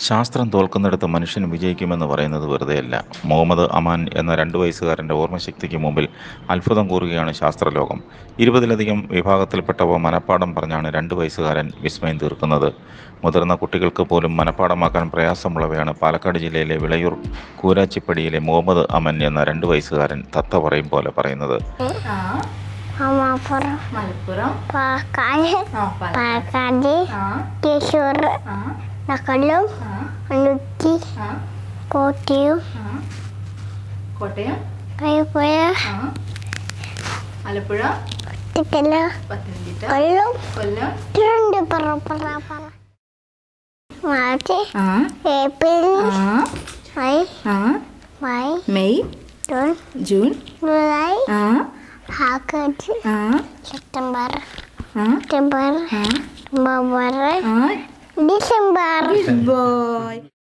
ശാസ്ത്രം തോൽക്കുന്നിടത്ത് മനുഷ്യൻ വിജയിക്കുമെന്ന് പറയുന്നത് വെറുതെയല്ല മുഹമ്മദ് അമാൻ എന്ന രണ്ട് വയസ്സുകാരൻ്റെ ഓർമ്മശക്തിക്ക് മുമ്പിൽ അത്ഭുതം കൂറുകയാണ് ശാസ്ത്രലോകം ഇരുപതിലധികം വിഭാഗത്തിൽപ്പെട്ടവ മനഃപ്പാടം പറഞ്ഞാണ് രണ്ട് വയസ്സുകാരൻ വിസ്മയം തീർക്കുന്നത് മുതിർന്ന കുട്ടികൾക്ക് പോലും മനഃപ്പാടമാക്കാൻ പ്രയാസമുള്ളവയാണ് പാലക്കാട് ജില്ലയിലെ വിളയൂർ കൂരാച്ചിപ്പടിയിലെ മുഹമ്മദ് അമൻ എന്ന രണ്ട് വയസ്സുകാരൻ തത്ത പറയും പോലെ പറയുന്നത് ആ അമാപ്പുറം മലപ്പുറം പാക്കാട് ആ പാല പാക്കാട് ആ തൃശ്ശൂർ ആ നക്കലും ആ അണുക്കി ആ കോട്ടയം ആ കോട്ടയം കൈപ്പുഴ ആ ആലപ്പുഴ തിക്കല പത്തനംതിട്ട കൊല്ലം കൊല്ലം തിരുവനന്തപുരം പറ പറ മാർച്ച് ആ ഏപ്രിൽ ആ മെയ് ആ May May June June July ആ ആഗസ്റ്റ് ആ സെപ്റ്റംബർ ആ ഒക്ടോബർ ആ നവംബർ ആ ഡിസംബർ ബോയ്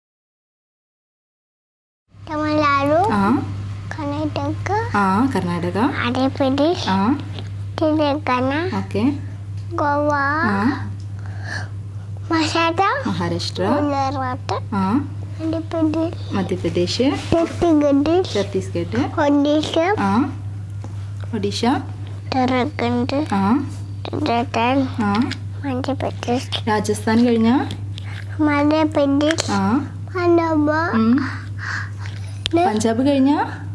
തമിഴ്നാടു ആ കർണാടക ആ കർണാടക ആന്ധ്രാപ്രദേശ് ആ തെലങ്കാന ഓക്കെ ഗോവ ആ മഹാരാഷ്ട്ര മഹാരാഷ്ട്ര ഗുജറാത്ത് ആ മധ്യപ്രദേശ് മധ്യപ്രദേശ് ഛത്തീസ്ഗഡ് ഛത്തീസ്ഗഡ് ഒഡീഷ ആ ഒഡീഷ ഉത്തരാഖണ്ഡ് ആ രാജസ്ഥാൻ ആ മധ്യപ്രദേശ് രാജസ്ഥാൻ കഴിഞ്ഞ മധ്യപ്രദേശ് ആ പഞ്ചാബ് ഉം. പഞ്ചാബ് കഴിഞ്ഞ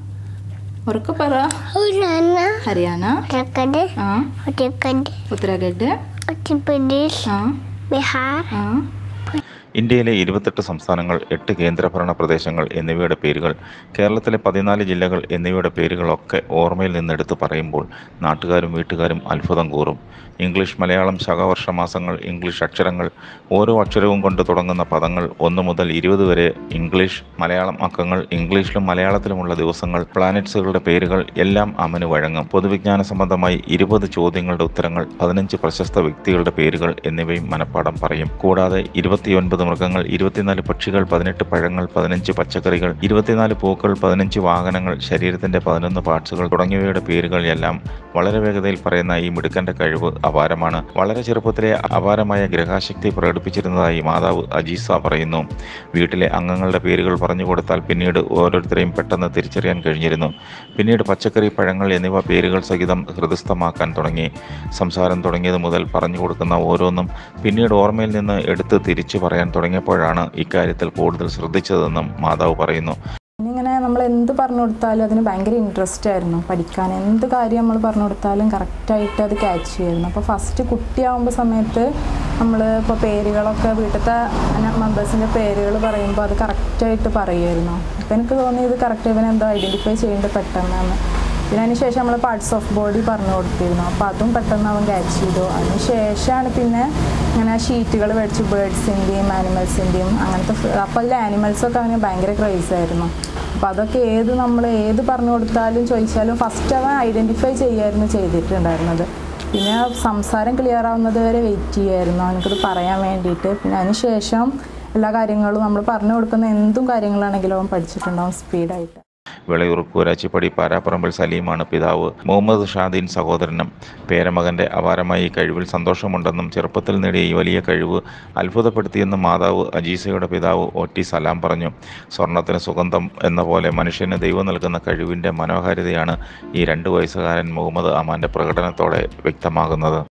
ഉറക്കെ പറ ഹരിയാന ഹരിയാന ഉത്തരാഖണ്ഡ് ആ ഉത്തരാഖണ്ഡ് ഉത്തരാഖണ്ഡ് ഉത്തർപ്രദേശ് ആ ബീഹാർ ആ ഇന്ത്യയിലെ ഇരുപത്തെട്ട് സംസ്ഥാനങ്ങൾ എട്ട് കേന്ദ്രഭരണ പ്രദേശങ്ങൾ എന്നിവയുടെ പേരുകൾ കേരളത്തിലെ പതിനാല് ജില്ലകൾ എന്നിവയുടെ പേരുകളൊക്കെ ഓർമ്മയിൽ നിന്നെടുത്ത് പറയുമ്പോൾ നാട്ടുകാരും വീട്ടുകാരും അത്ഭുതം കൂറും ഇംഗ്ലീഷ് മലയാളം ശകവർഷ മാസങ്ങൾ ഇംഗ്ലീഷ് അക്ഷരങ്ങൾ ഓരോ അക്ഷരവും കൊണ്ട് തുടങ്ങുന്ന പദങ്ങൾ ഒന്ന് മുതൽ ഇരുപത് വരെ ഇംഗ്ലീഷ് മലയാളം അക്കങ്ങൾ ഇംഗ്ലീഷിലും മലയാളത്തിലുമുള്ള ദിവസങ്ങൾ പ്ലാനറ്റ്സുകളുടെ പേരുകൾ എല്ലാം അമന് വഴങ്ങും പൊതുവിജ്ഞാന സംബന്ധമായി ഇരുപത് ചോദ്യങ്ങളുടെ ഉത്തരങ്ങൾ പതിനഞ്ച് പ്രശസ്ത വ്യക്തികളുടെ പേരുകൾ എന്നിവയും മനഃപ്പാടം പറയും കൂടാതെ ഇരുപത്തിയൊൻപത് മൃഗങ്ങൾ ഇരുപത്തിനാല് പക്ഷികൾ പതിനെട്ട് പഴങ്ങൾ പതിനഞ്ച് പച്ചക്കറികൾ ഇരുപത്തിനാല് പൂക്കൾ പതിനഞ്ച് വാഹനങ്ങൾ ശരീരത്തിന്റെ പതിനൊന്ന് പാർട്സുകൾ തുടങ്ങിയവയുടെ പേരുകൾ എല്ലാം വളരെ വേഗതയിൽ പറയുന്ന ഈ മിടുക്കന്റെ കഴിവ് അപാരമാണ് വളരെ ചെറുപ്പത്തിലെ അപാരമായ ഗ്രഹാശക്തി പ്രകടിപ്പിച്ചിരുന്നതായി മാതാവ് അജീസ പറയുന്നു വീട്ടിലെ അംഗങ്ങളുടെ പേരുകൾ പറഞ്ഞു കൊടുത്താൽ പിന്നീട് ഓരോരുത്തരെയും പെട്ടെന്ന് തിരിച്ചറിയാൻ കഴിഞ്ഞിരുന്നു പിന്നീട് പച്ചക്കറി പഴങ്ങൾ എന്നിവ പേരുകൾ സഹിതം ഹൃദയസ്ഥമാക്കാൻ തുടങ്ങി സംസാരം തുടങ്ങിയത് മുതൽ പറഞ്ഞു കൊടുക്കുന്ന ഓരോന്നും പിന്നീട് ഓർമ്മയിൽ നിന്ന് എടുത്ത് തിരിച്ചു പറയാൻ തുടങ്ങിയപ്പോഴാണ് ഇക്കാര്യത്തിൽ കൂടുതൽ ശ്രദ്ധിച്ചതെന്നും മാതാവ് പറയുന്നു ഇങ്ങനെ നമ്മൾ എന്ത് പറഞ്ഞു കൊടുത്താലും അതിന് ഭയങ്കര ഇൻട്രസ്റ്റ് ആയിരുന്നു പഠിക്കാൻ എന്ത് കാര്യം നമ്മൾ പറഞ്ഞു കൊടുത്താലും കറക്റ്റായിട്ട് അത് ക്യാച്ച് ചെയ്യുമായിരുന്നു അപ്പോൾ ഫസ്റ്റ് കുട്ടിയാവുമ്പോൾ സമയത്ത് നമ്മൾ ഇപ്പോൾ പേരുകളൊക്കെ വീട്ടിലത്തെ മെമ്പേഴ്സിൻ്റെ പേരുകൾ പറയുമ്പോൾ അത് കറക്റ്റായിട്ട് പറയുമായിരുന്നു അപ്പോൾ എനിക്ക് തോന്നി ഇത് കറക്റ്റ് ഇവൻ എന്തോ ഐഡൻറ്റിഫൈ ചെയ്യേണ്ടത് പെട്ടെന്നാണ് പിന്നെ അതിന് ശേഷം നമ്മൾ പാർട്സ് ഓഫ് ബോഡി പറഞ്ഞു കൊടുത്തിരുന്നു അപ്പോൾ അതും പെട്ടെന്ന് അവൻ ക്യാച്ച് ചെയ്തു അതിന് ശേഷമാണ് പിന്നെ ഇങ്ങനെ ഷീറ്റുകൾ മേടിച്ചു ബേർഡ്സിൻ്റെയും ആനിമൽസിൻ്റെയും അങ്ങനത്തെ അപ്പോൾ അതിൽ ആനിമൽസൊക്കെ അവന് ഭയങ്കര ക്രേസ് ആയിരുന്നു അപ്പോൾ അതൊക്കെ ഏത് നമ്മൾ ഏത് പറഞ്ഞു കൊടുത്താലും ചോദിച്ചാലും ഫസ്റ്റ് അവൻ ഐഡൻറ്റിഫൈ ചെയ്യായിരുന്നു ചെയ്തിട്ടുണ്ടായിരുന്നത് പിന്നെ സംസാരം ക്ലിയർ ആവുന്നത് വരെ വെയിറ്റ് ചെയ്യായിരുന്നു അവനക്കത് പറയാൻ വേണ്ടിയിട്ട് പിന്നെ അതിന് ശേഷം എല്ലാ കാര്യങ്ങളും നമ്മൾ പറഞ്ഞു കൊടുക്കുന്ന എന്തും കാര്യങ്ങളാണെങ്കിലും അവൻ പഠിച്ചിട്ടുണ്ടാവും സ്പീഡായിട്ട് വിളയൂർ കൂരാച്ചിപ്പടി പാരാപ്പറമ്പിൽ സലീമാണ് പിതാവ് മുഹമ്മദ് ഷാദീൻ സഹോദരനും പേരമകന്റെ അപാരമായ ഈ കഴിവിൽ സന്തോഷമുണ്ടെന്നും ചെറുപ്പത്തിൽ നേടിയ ഈ വലിയ കഴിവ് അത്ഭുതപ്പെടുത്തിയെന്നും മാതാവ് അജീസയുടെ പിതാവ് ഒ ടി സലാം പറഞ്ഞു സ്വർണത്തിന് സുഗന്ധം എന്ന പോലെ മനുഷ്യന് ദൈവം നൽകുന്ന കഴിവിൻ്റെ മനോഹാരിതയാണ് ഈ രണ്ട് വയസ്സുകാരൻ മുഹമ്മദ് അമാന്റെ പ്രകടനത്തോടെ വ്യക്തമാകുന്നത്